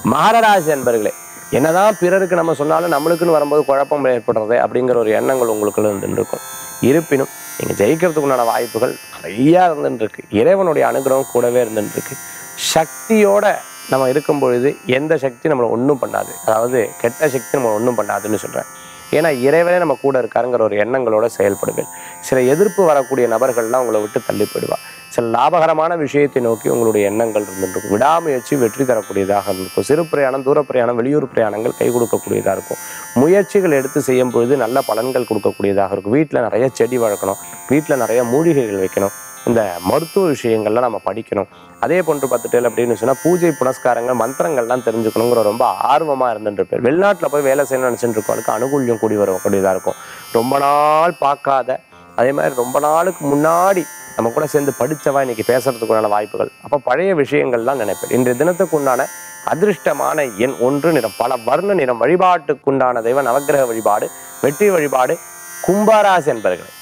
மகரராசி அன்பர்களே என்னதான் பிறருக்கு நம்ம சொன்னாலும் நம்மளுக்குன்னு வரும்போது குழப்பம் ஏற்படுறது அப்படிங்கிற ஒரு எண்ணங்கள் உங்களுக்குள்ள இருந்துட்டு இருக்கும் இருப்பினும் நீங்க ஜெயிக்கிறதுக்குண்டான வாய்ப்புகள் நிறையா இருந்துட்டு இருக்கு இறைவனுடைய அனுகிரகம் கூடவே இருந்துட்டு இருக்கு சக்தியோட நம்ம இருக்கும் பொழுது எந்த சக்தி நம்மளை ஒன்றும் பண்ணாது அதாவது கெட்ட சக்தி நம்மளை ஒன்றும் பண்ணாதுன்னு சொல்றேன் ஏன்னா இறைவனே நம்ம கூட இருக்காருங்கிற ஒரு எண்ணங்களோட செயல்படுவேன் சில எதிர்ப்பு வரக்கூடிய நபர்கள்லாம் உங்களை விட்டு தள்ளி போயிடுவா சில லாபகரமான விஷயத்தை நோக்கி உங்களுடைய எண்ணங்கள் இருந்துருக்கும் விடாமுயற்சி வெற்றி தரக்கூடியதாக இருக்கும் சிறு பிரயாணம் தூர பிரயாணம் வெளியூர் பிரயாணங்கள் கை கொடுக்கக்கூடியதாக இருக்கும் முயற்சிகள் எடுத்து செய்யும் பொழுது நல்ல பலன்கள் கொடுக்கக்கூடியதாக இருக்கும் வீட்டில் நிறைய செடி வளர்க்கணும் வீட்டில் நிறைய மூலிகைகள் வைக்கணும் இந்த மருத்துவ விஷயங்கள்லாம் நம்ம படிக்கணும் அதே போன்று பார்த்துட்டு அப்படின்னு சொன்னால் பூஜை புனஸ்காரங்கள் மந்திரங்கள்லாம் தெரிஞ்சுக்கணுங்கிற ரொம்ப ஆர்வமாக இருந்துட்டு இருப்பேன் வெளிநாட்டில் போய் வேலை செய்யணும்னு நினச்சிட்டு இருக்கவங்களுக்கு அனுகூல்யம் கூடி வரக்கூடியதாக இருக்கும் ரொம்ப நாள் பார்க்காத அதே மாதிரி ரொம்ப நாளுக்கு முன்னாடி நம்ம கூட சேர்ந்து படித்தவா இன்னைக்கு பேசுறதுக்குண்டான வாய்ப்புகள் அப்போ பழைய விஷயங்கள்லாம் நினைப்பேன் இன்றைய தினத்துக்கு உண்டான அதிர்ஷ்டமான எண் ஒன்று நிறம் பல வர்ண நிறம் வழிபாட்டுக்குண்டான தெய்வ நவக்கிரக வழிபாடு வெற்றி வழிபாடு கும்பாராசி என்பர்கள்